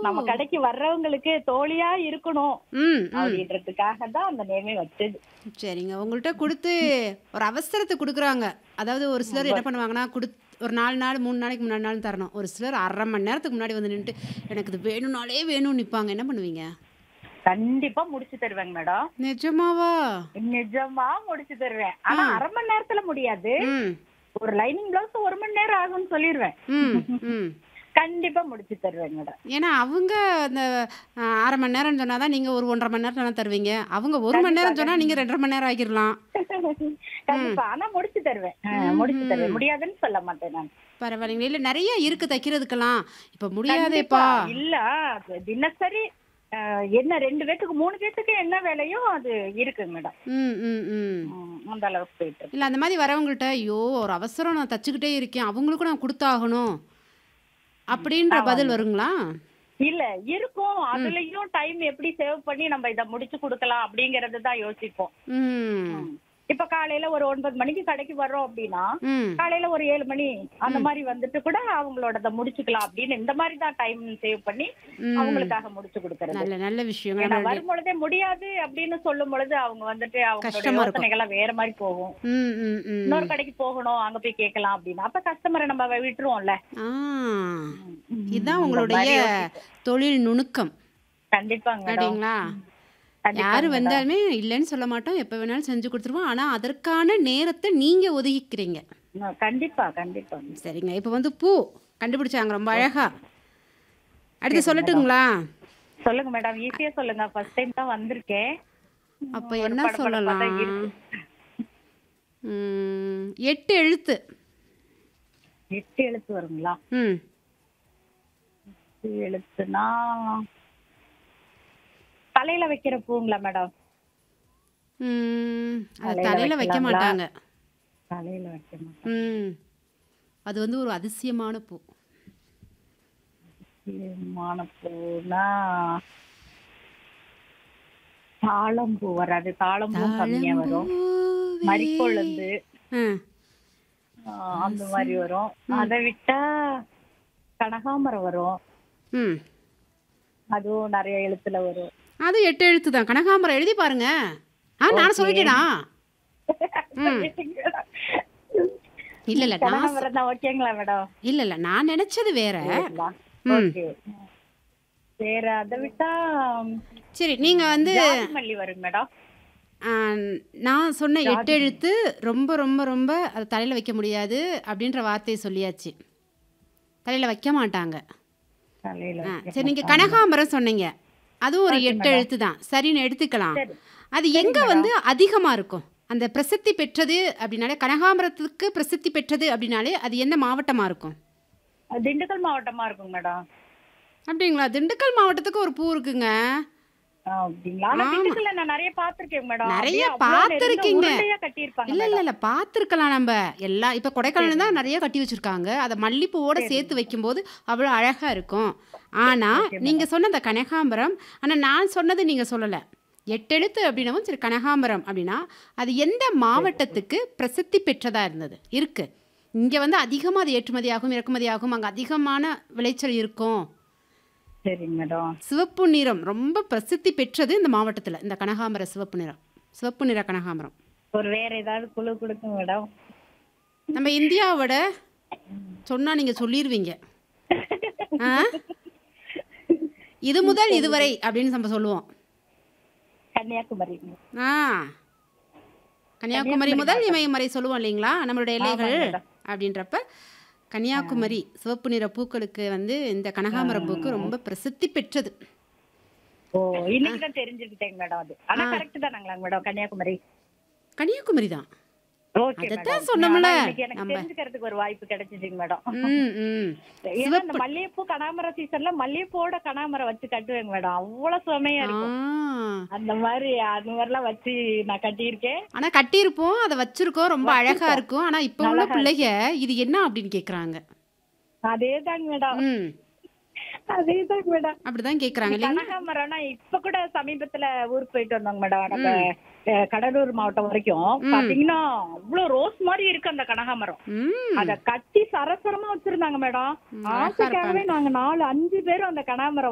நம்ம கடைக்கு வர்றவங்களுக்கு தோழியா இருக்கணும் ம் ம் அப்படின்றதுக்காக தான் அந்த நேமே வச்சது சரிங்க உங்கள்கிட்ட கொடுத்து ஒரு அவசரத்தை கொடுக்குறாங்க அதாவது ஒரு சிலர் என்ன பண்ணுவாங்கன்னா கொடு ஒரு நாலு நாள் மூணு நாளைக்கு முன்னாடி நாள் தரணும் ஒரு சிலர் அரை மணி நேரத்துக்கு முன்னாடி வந்து நின்றுட்டு எனக்கு இது வேணும்னாலே வேணும்னு நிற்பாங்க என்ன பண்ணுவீங்க கண்டிப்பா முடிச்சு தருவேங்க மேடம் நிஜமாவா நிஜமா முடிச்சு தருவேன் ஆனா அரை மணி நேரத்துல முடியாது ம் ஒரு லைனிங் பிளவுஸ் ஒரு மணி நேரம் ஆகும்னு சொல்லிடுவேன் ம் ம் கண்டிப்பா முடிச்சு தருவேங்க மேடம் ஏன்னா அவங்க அந்த ஆ, அரை மணி நேரம் சொன்னால் தான் நீங்கள் ஒரு ஒன்றரை மணி நேரம் தருவீங்க அவங்க ஒரு மணி நேரம் சொன்னால் நீங்கள் ரெண்டரை மணி நேரம் ஆக்கிடலாம் கண்டிப்பா ஆனா முடிச்சு தருவேன் ஆ, முடிச்சு தருவேன் முடியாதுன்னு சொல்ல மாட்டேன் நான் பரவாயில்லைங்க இல்லை நிறைய இருக்குது தைக்கிறதுக்கெல்லாம் இப்போ முடியாதேப்பா கண்டிப்பா. இல்ல அது தினசரி ஆ, என்ன ரெண்டு பேத்துக்கு மூணு பேத்துக்கு என்ன வேலையோ அது இருக்குங்க மேடம் ம் ம் ம் ம், அந்த அளவுக்கு போயிட்டு இருக்கு. இல்லை அந்த மாதிரி வரவங்கள்ட்ட ஐயோ ஒரு அவசரம் நான் தச்சுக்கிட்டே இருக்கேன் அவங்களுக்கும் நான் கொடுத்தாகணும் அப்படின்ற பதில் வருங்களா இல்ல இருக்கும் அதுலயும் டைம் எப்படி சேவ் பண்ணி நம்ம இத முடிச்சு கொடுக்கலாம் அப்படிங்கறது தான் யோசிப்போம் ம் இப்ப காலையில ஒரு ஒன்பது மணிக்கு கடைக்கு வர்றோம் அப்படின்னா ம் காலையில ஒரு ஏழு மணி அந்த மாதிரி வந்துட்டு கூட அவங்களோட முடிச்சுக்கலாம் அப்படின்னு இந்த மாதிரி தான் டைம் சேவ் பண்ணி ம். அவங்களுக்காக முடிச்சு கொடுக்கறது நல்ல நல்ல விஷயங்க ஏன்னா நம்மளுடைய வரும் பொழுதே முடியாது அப்படின்னு சொல்லும் பொழுது அவங்க வந்துட்டு அவங்களோட கஷ்டமா இருக்கும். யோசனைகள்லாம் வேற மாதிரி போகும் ம் ம் ம் இன்னொரு கடைக்கு போகணும் அங்க போய் கேட்கலாம் அப்படின்னா அப்ப கஸ்டமரை நம்ம விட்டுருவோம்ல ஆ இதுதான் உங்களுடைய தொழில் நுணுக்கம் கண்டிப்பாங்க மேடம் அப்படிங்களா கண்டிப்பாங்க யாரு madam. வந்தாலுமே இல்லைன்னு சொல்ல மாட்டோம் எப்போ வேணாலும் செஞ்சு கொடுத்துருவோம் ஆனால் அதற்கான நேரத்தை நீங்கள் ஒதுக்கிக்கிறீங்க ம், கண்டிப்பா கண்டிப்பா சரிங்க இப்போ வந்து பூ கண்டுபிடிச்சாங்க ரொம்ப அழகா அடுத்து சொல்லட்டுங்களா சொல்லுங்க மேடம் ஈஸியா சொல்லுங்க ஃபர்ஸ்ட் டைம் தான் வந்திருக்கேன் அப்போ ஒரு என்ன படபடப்பா சொல்லலாம் தான் இருக்கு. ம், எட்டு எழுத்து எட்டு எழுத்து வருங்களா ம் எட்டு எழுத்துனா தலையில வைக்கிற பூங்களா மேடம் ம், அது தலையில தலையில் வைக்க வைக்கலாங்களா? மாட்டாங்க தலையில வைக்க மாட்டேன் ம் அது வந்து ஒரு அதிசயமான பூ முக்கியமான பூனா தாளம்பூ வராது தாளம்பூ கம்மியா வரும் தாழம்பூவே. மறிக்கொழுந்து ம் ஆஹ் அந்த மாதிரி வரும் அதை விட்டா கனகாமரம் வரும் ம் அதுவும் நிறைய எழுத்துல வரும் அது எட்டு எழுத்து தான் கனகாம்பரம் எழுதி பாருங்க ஆ நான் சொல்லிட்டேனா இல்ல இல்ல நான் கனகாமரம் தான் ஓகேங்களா மேடம் இல்ல இல்ல நான் நினைச்சது வேற ம். ஓகே வேற அதை விட்டா சரி நீங்க வந்து ஜாதி மல்லி வரும் மேடம் ஆ, நான் சொன்ன எட்டு எழுத்து ரொம்ப ரொம்ப ரொம்ப அது தலையில வைக்க முடியாது அப்படின்ற வார்த்தையை சொல்லியாச்சு தலையில வைக்க மாட்டாங்க தலையில ஆ, சரி நீங்க கனகாம்பரம் சொன்னீங்க அதுவும் ஒரு எட்டு எழுத்து தான் சரின்னு எடுத்துக்கலாம் சரி. அது எங்க வந்து அதிகமா இருக்கும் அந்த பிரசித்தி பெற்றது அப்படின்னாலே கனகாம்பரத்துக்கு பிரசித்தி பெற்றது அப்படின்னாலே அது என்ன மாவட்டமா இருக்கும் திண்டுக்கல் மாவட்டமா இருக்கும் மேடம் அப்படிங்களா திண்டுக்கல் மாவட்டத்துக்கு ஒரு பூ இருக்குங்க அப்படிங்களா ஆனா திண்டுக்கல்ல நான் நிறைய பாத்திருக்கேன் மேடம் நிறைய அப்படியே அவ்வளவு நெருங்க பார்த்திருக்கீங்க. உருண்டையா கட்டியிருப்பாங்க இல்ல இல்ல இல்ல பார்த்துருக்கலாம் நம்ம எல்லா இப்போ கொடைக்கானல் தான் நிறைய கட்டி வச்சிருக்காங்க அதை மல்லிப்பூவோட சேர்த்து வைக்கும்போது அவ்வளோ அழகா இருக்கும் ஆனா நீங்க சொன்ன அந்த கனகாம்பரம் ஆனா நான் சொன்னது நீங்க சொல்லல எட்டெழுத்து அப்படின்னவும் சரி கனகாம்பரம் அப்படின்னா அது எந்த மாவட்டத்துக்கு பிரசித்தி பெற்றதா இருந்தது இருக்கு இங்க வந்து அதிகமா அது ஏற்றுமதியாகும் இறக்குமதியாகும் அங்க அதிகமான விளைச்சல் இருக்கும் சரிங்க மேடம் சிவப்பு நிறம் ரொம்ப பிரசித்தி பெற்றது இந்த மாவட்டத்துல இந்த கனகாம்பர சிவப்பு நிறம் சிவப்பு நிற கனகாம்பரம் ஒரு வேற ஏதாவது குழு கொடுங்க மேடம் நம்ம இந்தியாவோட சொன்னா நீங்க சொல்லிடுவீங்க ஆ? இது முதல் இதுவரை அப்படின்னு நம்ம சொல்லுவோம் கன்னியாகுமரி ஆ கன்னியாகுமரி முதல் இமயமறை சொல்லுவோம் இல்லைங்களா நம்மளுடைய எல்லைகள் அப்படின்றப்ப கன்னியாகுமரி சிவப்பு நிற பூக்களுக்கு வந்து இந்த கனகாமர பூக்கு ரொம்ப பிரசித்தி பெற்றது ஓ இன்னைக்கு தான் தெரிஞ்சுக்கிட்டேங்க மேடம் அது ஆனா கரெக்ட் தானாங்களா மேடம் கன்னியாகுமரி கன்னியாகுமரி தான் ஓகே அதைத்தான் சொன்னோம்ல, எனக்கு நம்ம. தெரிஞ்சுக்கிறதுக்கு ஒரு வாய்ப்பு கிடைச்சிச்சுங்க மேடம் ம் ம் ஏன்னா இந்த மல்லிகைப்பூ கனாமரம் சீசன்ல மல்லிகைப்பூவோட கனாமரம் வச்சு கட்டுவேங்க மேடம் அவ்வளவு சுமையா ஆ இருக்கும் அந்த மாதிரி அந்த மாதிரிலாம் வச்சு நான் கட்டியிருக்கேன் ஆனா கட்டியிருப்போம் அதை வச்சிருக்கோம் ரொம்ப அழகா இருக்கும் ஆனா இப்ப உள்ள பிள்ளைங்க இது என்ன அப்படின்னு கேக்குறாங்க அதேதாங்க மேடம் ம் அதேதாங்க மேடம் அப்படிதான் கேக்குறாங்க இல்லைங்க கனகாமரம்னா இப்ப கூட சமீபத்துல ஊருக்கு போயிட்டு வந்தோங்க மேடம் நம்ம அஹ், கடலூர் மாவட்டம் வரைக்கும் பாத்தீங்கன்னா அவ்வளவு ரோஸ் மாதிரி இருக்கு அந்த கனகாமரம் ம் அத கட்டி சரசரமா வச்சிருந்தாங்க மேடம் ம், அழகா ஆசைக்காகவே நாங்க நாலு அஞ்சு பேரும் அந்த கனகாமரம்